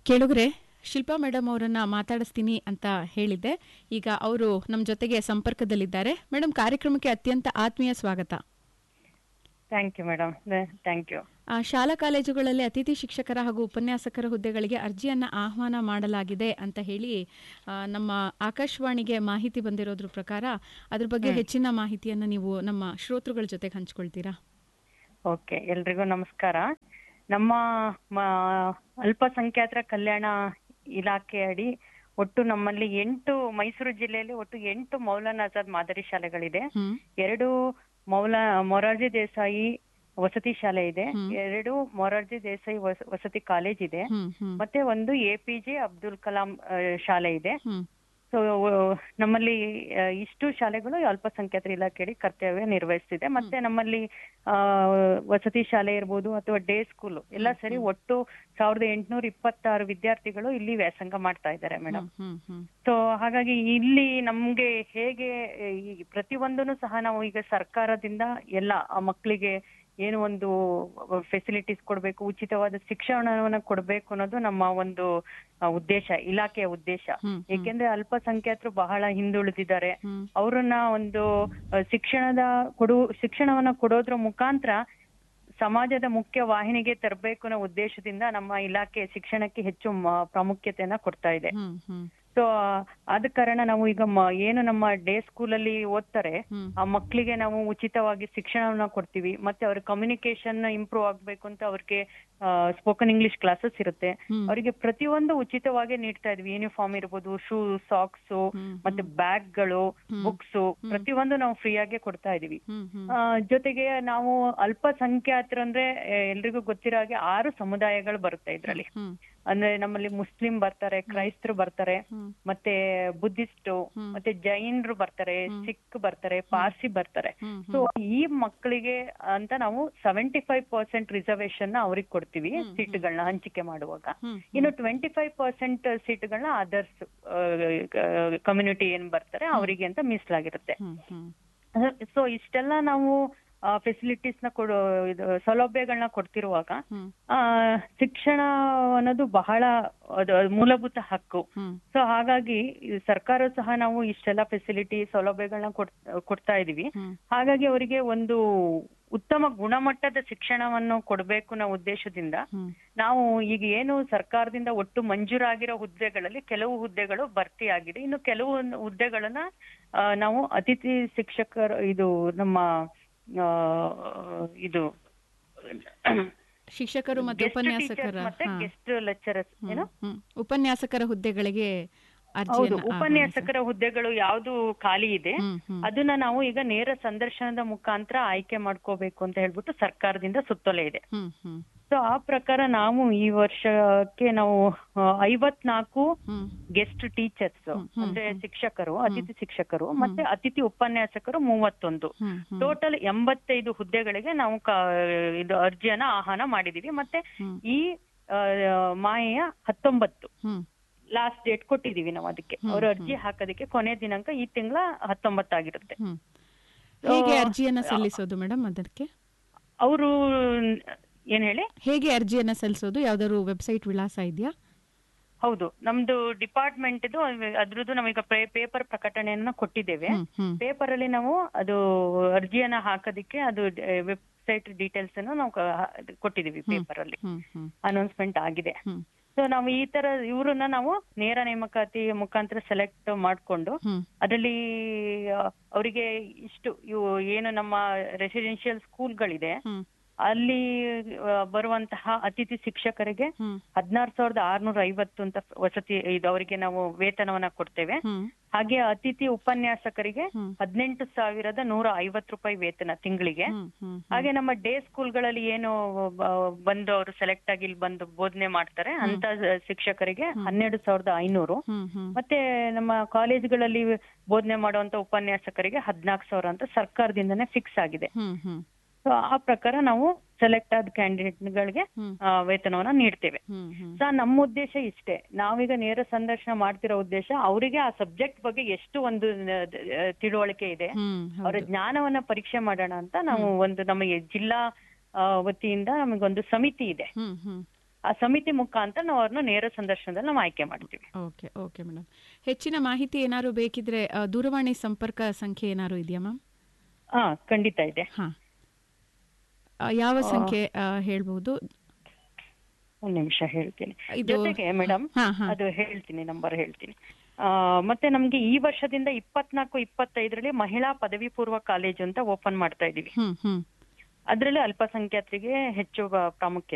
ಕೇಳುಗರೆ ಶಿಲ್ಪಾ ಮೇಡಮ್ ಅವರನ್ನ ಮಾತಾಡಿಸ್ತೀನಿ ಅಂತ ಹೇಳಿದ್ದೆ ಈಗ ಅವರು ನಮ್ಮ ಜೊತೆಗೆ ಸಂಪರ್ಕದಲ್ಲಿದ್ದಾರೆ ಮೇಡಮ್ ಕಾರ್ಯಕ್ರಮಕ್ಕೆ ಅತ್ಯಂತ ಆತ್ಮೀಯ ಸ್ವಾಗತ thank you madam thank you ಆ, ಶಾಲಾ ಕಾಲೇಜುಗಳಲ್ಲಿ ಅತಿಥಿ ಶಿಕ್ಷಕರ ಹಾಗೂ ಉಪನ್ಯಾಸಕರ ಹುದ್ದೆಗಳಿಗೆ ಅರ್ಜಿಯನ್ನ ಆಹ್ವಾನ ಮಾಡಲಾಗಿದೆ ಅಂತ ಹೇಳಿ ಆ, ನಮ್ಮ ಆಕಾಶವಾಣಿಗೆ ಮಾಹಿತಿ ಬಂದಿರೋದ್ರ ಪ್ರಕಾರ ಅದ್ರ ಬಗ್ಗೆ ಹೆಚ್ಚಿನ ಮಾಹಿತಿಯನ್ನ ನೀವು ನಮ್ಮ ಶ್ರೋತೃಗಳ ಜೊತೆಗೆ ಹಂಚ್ಕೊಳ್ತೀರಾ ಓಕೆ ಎಲ್ರಿಗೂ ನಮಸ್ಕಾರ ನಮ್ಮ ಮ- ಅಲ್ಪಸಂಖ್ಯಾತರ ಕಲ್ಯಾಣ ಇಲಾಖೆ ಅಡಿ ಒಟ್ಟು ನಮ್ಮಲ್ಲಿ ಎಂಟು ಮೈಸೂರು ಜಿಲ್ಲೆಯಲ್ಲಿ ಒಟ್ಟು ಎಂಟು ಮೌಲಾನಾ ಆಜಾದ್ ಮಾದರಿ ಶಾಲೆಗಳಿದೆ ಹ್ಮ್ ಎರಡು ಮೌಲಾ ಮೊರಾರ್ಜಿ ದೇಸಾಯಿ ವಸತಿ ಶಾಲೆ ಇದೆ ಹ್ಮ್. ಎರಡು ಮೊರಾರ್ಜಿ ದೇಸಾಯಿ ವಸ- ವಸತಿ ಕಾಲೇಜ್ ಇದೆ ಹ್ಮ್ ಹ್ಮ್ ಮತ್ತೆ ಒಂದು A P J Abdul Kalam ಆ, ಶಾಲೆ ಇದೆ ಹ್ಮ್ ಸೊ ನಮ್ಮಲ್ಲಿ ಆ, ಇಷ್ಟು ಶಾಲೆಗಳು ಅಲ್ಪಸಂಖ್ಯಾತರ ಇಲಾಖೆಯಡಿ ಕರ್ತವ್ಯ ನಿರ್ವಹಿಸ್ತಿದೆ ಮತ್ತೆ ನಮ್ಮಲ್ಲಿ ಆ, ವಸತಿ ಶಾಲೆ ಇರ್ಬೋದು ಅಥವಾ ಡೇ ಸ್ಕೂಲ್ ಎಲ್ಲ ಸರಿ ಒಟ್ಟು ಸಾವಿರದ ಎಂಟುನೂರ ಇಪ್ಪತ್ತಾರು ವಿದ್ಯಾರ್ಥಿಗಳು ಇಲ್ಲಿ ವ್ಯಾಸಂಗ ಮಾಡ್ತಾ ಇದ್ದಾರೆ ಮೇಡಮ್ ಹ್ಮ್ ಹ್ಮ್ ಸೊ ಹಾಗಾಗಿ ಇಲ್ಲಿ ನಮ್ಗೆ ಹೇಗೆ ಈ ಪ್ರತಿಯೊಂದನ್ನು ಸಹ ನಾವು ಈಗ ಸರ್ಕಾರದಿಂದ ಎಲ್ಲ ಆ ಮಕ್ಕಳಿಗೆ ಏನು ಒಂದು ಫೆಸಿಲಿಟೀಸ್ ಕೊಡ್ಬೇಕು ಉಚಿತವಾದ ಶಿಕ್ಷಣವನ್ನ ಕೊಡ್ಬೇಕು ಅನ್ನೋದು ನಮ್ಮ ಒಂದು ಆ, ಉದ್ದೇಶ ಇಲಾಖೆಯ ಉದ್ದೇಶ ಹ್ಮ್, ಏಕೆಂದ್ರೆ ಅಲ್ಪಸಂಖ್ಯಾತರು ಬಹಳ ಹಿಂದುಳಿದಿದ್ದಾರೆ ಹ್ಮ್ ಅವ್ರನ್ನ ಒಂದು ಆ, ಶಿಕ್ಷಣದ ಕೊಡು ಶಿಕ್ಷಣವನ್ನ ಕೊಡೋದ್ರ ಮುಖಾಂತರ ಸಮಾಜದ ಮುಖ್ಯ ವಾಹಿನಿಗೆ ತರಬೇಕು ಅನ್ನೋ ಉದ್ದೇಶದಿಂದ ನಮ್ಮ ಇಲಾಖೆ ಶಿಕ್ಷಣಕ್ಕೆ ಹೆಚ್ಚು ಮ- ಪ್ರಾಮುಖ್ಯತೆಯನ್ನ ಕೊಡ್ತಾ ಇದೆ ಹ್ಮ್ ಹ್ಮ್ ಸೊ ಆದ ಕಾರಣ ನಾವು ಈಗ ಮ- ಏನು ನಮ್ಮ ಡೇ ಸ್ಕೂಲಲ್ಲಿ ಓದ್ತಾರೆ ಹ್ಮ್ ಆ ಮಕ್ಕಳಿಗೆ ನಾವು ಉಚಿತವಾಗಿ ಶಿಕ್ಷಣವನ್ನ ಕೊಡ್ತೀವಿ ಮತ್ತೆ ಅವ್ರ ಕಮ್ಯುನಿಕೇಶನ್ ಇಂಪ್ರೂವ್ ಆಗ್ಬೇಕು ಅಂತ ಅವ್ರಿಗೆ ಸ್ಪೋಕನ್ ಇಂಗ್ಲಿಷ್ ಕ್ಲಾಸಸ್ ಇರುತ್ತೆ ಹ್ಮ್. ಅವರಿಗೆ ಪ್ರತಿಯೊಂದು ಉಚಿತವಾಗಿ ನೀಡ್ತಾ ಇದ್ವಿ ಯೂನಿಫಾರ್ಮ್ ಇರ್ಬೋದು ಶೂ ಸಾಕ್ಸ್ ಹ್ಮ್, ಮತ್ತೆ ಬ್ಯಾಗ್ಗಳು ಬುಕ್ಸ್ ಪ್ರತಿಯೊಂದು ನಾವು ಫ್ರೀ ಆಗಿ ಕೊಡ್ತಾ ಇದೀವಿ ಹ್ಮ್ ಹ್ಮ್ ಆ, ಜೊತೆಗೆ ನಾವು ಅಲ್ಪಸಂಖ್ಯಾತರು ಅಂದ್ರೆ ಆ, ಎಲ್ರಿಗೂ ಗೊತ್ತಿರೋ ಹಾಗೆ ಆರು ಸಮುದಾಯಗಳು ಬರುತ್ತೆ ಇದ್ರಲ್ಲಿ ಹ್ಮ್ ಅಂದ್ರೆ ನಮ್ಮಲ್ಲಿ ಮುಸ್ಲಿಂ ಬರ್ತಾರೆ ಕ್ರೈಸ್ತರು ಬರ್ತಾರೆ ಹ್ಮ್ ಮತ್ತೆ ಬುದ್ಧಿಸ್ಟ್ ಹ್ಮ್. ಮತ್ತೆ ಜೈನರು ಬರ್ತಾರೆ ಸಿಖ್ ಬರ್ತಾರೆ ಪಾರ್ಸಿ ಬರ್ತಾರೆ ಹ್ಮ್ ಸೊ ಈ ಮಕ್ಕಳಿಗೆ ಅಂತ ನಾವು ಸೆವೆಂಟಿ ಫೈವ್ ಪರ್ಸೆಂಟ್ ರಿಸರ್ವೇಶನ್ ಅವ್ರಿಗೆ ಕೊಡ್ತೀವಿ ಸೀಟ್ಗಳನ್ನ ಹಂಚಿಕೆ ಮಾಡುವಾಗ ಹ್ಮ್ ಇನ್ನು ಟ್ವೆಂಟಿ ಫೈವ್ ಪರ್ಸೆಂಟ್ ಸೀಟ್ಗಳನ್ನ ಅದರ್ಸ್ ಕಮ್ಯುನಿಟಿ ಏನ್ ಬರ್ತಾರೆ ಅವರಿಗೆ ಅಂತ ಮೀಸಲಾಗಿರುತ್ತೆ ಹ್ಮ್ ಹ್ಮ್ ಸೊ ಇಷ್ಟೆಲ್ಲ ನಾವು ಫೆಸಿಲಿಟೀಸ್ ನ ಕೊಡೋ ಇದು ಸೌಲಭ್ಯಗಳನ್ನ ಕೊಡ್ತಿರುವಾಗ ಹ್ಮ್ ಆ ಶಿಕ್ಷಣ ಅನ್ನೋದು ಬಹಳ ಅದು ಅದು ಮೂಲಭೂತ ಹಕ್ಕು ಹ್ಮ್ ಸೊ ಹಾಗಾಗಿ ಈ ಸರ್ಕಾರ ಸಹ ನಾವು ಇಷ್ಟೆಲ್ಲ ಫೆಸಿಲಿಟಿ ಸೌಲಭ್ಯಗಳನ್ನ ಕೊಡ್- ಕೊಡ್ತಾ ಇದೀವಿ ಹ್ಮ್ ಹಾಗಾಗಿ ಅವರಿಗೆ ಒಂದು ಉತ್ತಮ ಗುಣಮಟ್ಟದ ಶಿಕ್ಷಣವನ್ನು ಕೊಡಬೇಕು ಅನ್ನೋ ಉದ್ದೇಶದಿಂದ ಹ್ಮ್ ನಾವು ಈಗ ಏನು ಸರ್ಕಾರದಿಂದ ಒಟ್ಟು ಮಂಜೂರಾಗಿರೋ ಹುದ್ದೆಗಳಲ್ಲಿ ಕೆಲವು ಹುದ್ದೆಗಳು ಭರ್ತಿ ಆಗಿದೆ ಇನ್ನು ಕೆಲವು ಹುದ್ದೆಗಳನ್ನ ಆ, ನಾವು ಅತಿಥಿ ಶಿಕ್ಷಕರು ಇದು ನಮ್ಮ ಆ, ಇದು ಶಿಕ್ಷಕರು ಮತ್ತು Guest teachers ಉಪನ್ಯಾಸಕರ ಮತ್ತೆ ಹಾ. ಗೆಸ್ಟ್ ಲೆಕ್ಚರರ್ಸ್ ಏನು ಹ್ಮ್. ಉಪನ್ಯಾಸಕರ ಹುದ್ದೆಗಳಿಗೆ ಹೌದು ಅರ್ಜಿಯನ್ನು ಉಪನ್ಯಾಸಕರ ಹುದ್ದೆಗಳು ಯಾವ್ದು ಖಾಲಿ ಇದೆ ಹ್ಮ್ ಹ್ಮ್ ಅದನ್ನ ನಾವು ಈಗ ನೇರ ಸಂದರ್ಶನದ ಮುಖಾಂತರ ಆಯ್ಕೆ ಮಾಡ್ಕೋಬೇಕು ಅಂತ ಹೇಳ್ಬಿಟ್ಟು ಸರ್ಕಾರದಿಂದ ಸುತ್ತೋಲೆ ಇದೆ ಹ್ಮ್ ಹ್ಮ್ ಸೊ ಆ ಪ್ರಕಾರ ನಾವು ಈ ವರ್ಷಕ್ಕೆ ನಾವು ಐವತ್ನಾಲ್ಕು ಹ್ಮ್ ಗೆಸ್ಟ್ ಟೀಚರ್ಸ್ ಅಂದ್ರೆ ಶಿಕ್ಷಕರು ಅತಿಥಿ ಶಿಕ್ಷಕರು ಮತ್ತೆ ಅತಿಥಿ ಉಪನ್ಯಾಸಕರು ಮೂವತ್ತೊಂದು ಹ್ಮ್ ಹ್ಮ್ ಟೋಟಲ್ ಎಂಬತ್ತೈದು ಹುದ್ದೆಗಳಿಗೆ ನಾವು ಕ- ಇದು ಅರ್ಜಿಯನ್ನ ಆಹ್ವಾನ ಮಾಡಿದೀವಿ ಮತ್ತೆ ಹ್ಮ್. ಈ ಆ, ಮಾಹೆಯ ಹತ್ತೊಂಬತ್ತು ಹ್ಮ್ ಲಾಸ್ಟ್ ಡೇಟ್ ಕೊಟ್ಟಿದೀವಿ ನಾವು ಅದಕ್ಕೆ ಅವ್ರ ಅರ್ಜಿ ಹಾಕೋದಕ್ಕೆ ಕೊನೆ ದಿನಾಂಕ ಈ ತಿಂಗಳ ಹತ್ತೊಂಬತ್ತಾಗಿರುತ್ತೆ ಹ್ಮ್ ಹೇಗೆ ಅರ್ಜಿಯನ್ನ ಸಲ್ಲಿಸೋದು ಮೇಡಮ್ ಅದಕ್ಕೆ ಅವರು ಏನ್ ಹೇಳಿ ಹೇಗೆ ಅರ್ಜಿಯನ್ನ ಸಲ್ಲಿಸೋದು ಯಾವ್ದಾದ್ರು ವೆಬ್ಸೈಟ್ ವಿಳಾಸ ಇದೆಯಾ ಹೌದು ನಮ್ದು ಡಿಪಾರ್ಟ್ಮೆಂಟ್ ಇದು ಅದ್ರದ್ದು ನಾವೀಗ ಪೇಪರ್ ಪ್ರಕಟಣೆಯನ್ನ ಕೊಟ್ಟಿದ್ದೇವೆ ಹ್ಮ್ ಹ್ಮ್ ಪೇಪರ್ ಅಲ್ಲಿ ನಾವು ಅದು ಅರ್ಜಿಯನ್ನ ಹಾಕೋದಿಕ್ಕೆ ಅದು ವೆಬ್ಸೈಟ್ ಡೀಟೇಲ್ಸ್ ಅನ್ನು ನಾವು ಕ- ಕೊಟ್ಟಿದೀವಿ ಪೇಪರ್ ಅಲ್ಲಿ ಹ್ಮ್ ಹ್ಮ್ ಅನೌನ್ಸ್ಮೆಂಟ್ ಆಗಿದೆ ಹ್ಮ್ ಸೊ ನಾವು ಈ ತರ ಇವ್ರನ್ನ ನಾವು ನೇರ ನೇಮಕಾತಿ ಮುಖಾಂತರ ಸೆಲೆಕ್ಟ್ ಮಾಡ್ಕೊಂಡು ಹ್ಮ್ ಅದರಲ್ಲಿ ಅವರಿಗೆ ಇಷ್ಟು ಇವು ಏನು ನಮ್ಮ ರೆಸಿಡೆನ್ಷಿಯಲ್ ಸ್ಕೂಲ್ಗಳಿದೆ ಹ್ಮ್ ಅಲ್ಲಿ ಆ, ಬರುವಂತಹ ಅತಿಥಿ ಶಿಕ್ಷಕರಿಗೆ ಹ್ಮ್ ಹದಿನಾರು ಸಾವಿರದ ಆರ್ನೂರ ಐವತ್ತು ಅಂತ ವಸತಿ ಇದು ಅವರಿಗೆ ನಾವು ವೇತನವನ್ನ ಕೊಡ್ತೇವೆ ಹ್ಮ್ ಹಾಗೆ ಅತಿಥಿ ಉಪನ್ಯಾಸಕರಿಗೆ ಹ್ಮ್. ಹದಿನೆಂಟು ಸಾವಿರದ ನೂರ ಐವತ್ತು ರೂಪಾಯಿ ವೇತನ ತಿಂಗಳಿಗೆ ಹ್ಮ್ ಹ್ಮ್ ಹಾಗೆ ನಮ್ಮ ಡೇ ಸ್ಕೂಲ್ಗಳಲ್ಲಿ ಏನು ಬ- ಬಂದು ಅವರು ಸೆಲೆಕ್ಟ್ ಆಗಿ ಇಲ್ಲಿ ಬಂದು ಬೋಧನೆ ಮಾಡ್ತಾರೆ ಅಂತ ಶಿಕ್ಷಕರಿಗೆ ಹನ್ನೆರಡು ಸಾವಿರದ ಐನೂರು ಹ್ಮ್ ಹ್ಮ್ ಮತ್ತೆ ನಮ್ಮ ಕಾಲೇಜುಗಳಲ್ಲಿ ಬೋಧನೆ ಮಾಡುವಂತ ಉಪನ್ಯಾಸಕರಿಗೆ ಹದಿನಾಲ್ಕು ಸಾವಿರ ಅಂತ ಸರ್ಕಾರದಿಂದನೇ ಫಿಕ್ಸ್ ಆಗಿದೆ ಹ್ಮ್ ಹ್ಮ್ ಸೊ ಆ ಪ್ರಕಾರ ನಾವು ಸೆಲೆಕ್ಟ್ ಆದ ಕ್ಯಾಂಡಿಡೇಟ್ಗಳಿಗೆ ಹ್ಮ್. ವೇತನವನ್ನ ನೀಡ್ತೇವೆ ಹ್ಮ್ ಹ್ಮ್ ಸೊ ನಮ್ಮ ಉದ್ದೇಶ ಇಷ್ಟೇ ನಾವೀಗ ನೇರ ಸಂದರ್ಶನ ಮಾಡ್ತಿರೋ ಉದ್ದೇಶ ಅವರಿಗೆ ಆ ಸಬ್ಜೆಕ್ಟ್ ಬಗ್ಗೆ ಎಷ್ಟು ಒಂದು ಆ, ತಿಳುವಳಿಕೆ ಇದೆ ಹ್ಮ್ ಅವರ ಹೌದು ಜ್ಞಾನವನ್ನ ಪರೀಕ್ಷೆ ಮಾಡೋಣ ಅಂತ ನಾವು ಒಂದು ನಮಗೆ ಜಿಲ್ಲಾ ಆ, ವತಿಯಿಂದ ನಮಗೊಂದು ಸಮಿತಿ ಇದೆ ಹ್ಮ್ ಹ್ಮ್ ಆ ಸಮಿತಿ ಮುಖಾಂತರ ನಾವು ಅವ್ರನ್ನ ನೇರ ಸಂದರ್ಶನದಲ್ಲಿ ನಾವು ಆಯ್ಕೆ ಮಾಡ್ತೀವಿ ಓಕೆ ಓಕೆ ಮೇಡಮ್ ಹೆಚ್ಚಿನ ಮಾಹಿತಿ ಏನಾದ್ರು ಬೇಕಿದ್ರೆ ಆ, ದೂರವಾಣಿ ಸಂಪರ್ಕ ಸಂಖ್ಯೆ ಏನಾದ್ರು ಇದೆಯಾ ಮ್ಯಾಮ್ ಹಾ ಖಂಡಿತ ಇದೆ ಹಾಂ ಯಾವ ಸಂಖ್ಯೆ ಆ, ಹೇಳ್ಬೋದು ಒಂದ್ ನಿಮಿಷ ಹೇಳ್ತೀನಿ ಇದು- ಜೊತೆಗೆ ಮೇಡಮ್ ಹಾ ಹಾ ಅದು ಹೇಳ್ತೀನಿ ನಂಬರ್ ಹೇಳ್ತೀನಿ ಆ, ಮತ್ತೆ ನಮ್ಗೆ ಈ ವರ್ಷದಿಂದ ಇಪ್ಪತ್ನಾಲ್ಕು ಇಪ್ಪತ್ತೈದರಲ್ಲಿ ಮಹಿಳಾ ಪದವಿ ಪೂರ್ವ ಕಾಲೇಜು ಅಂತ ಓಪನ್ ಮಾಡ್ತಾ ಇದೀವಿ ಹ್ಮ್ ಹ್ಮ್ ಅದರಲ್ಲಿ ಅಲ್ಪಸಂಖ್ಯಾತರಿಗೆ ಹೆಚ್ಚು ಬ- ಪ್ರಾಮುಖ್ಯತೆ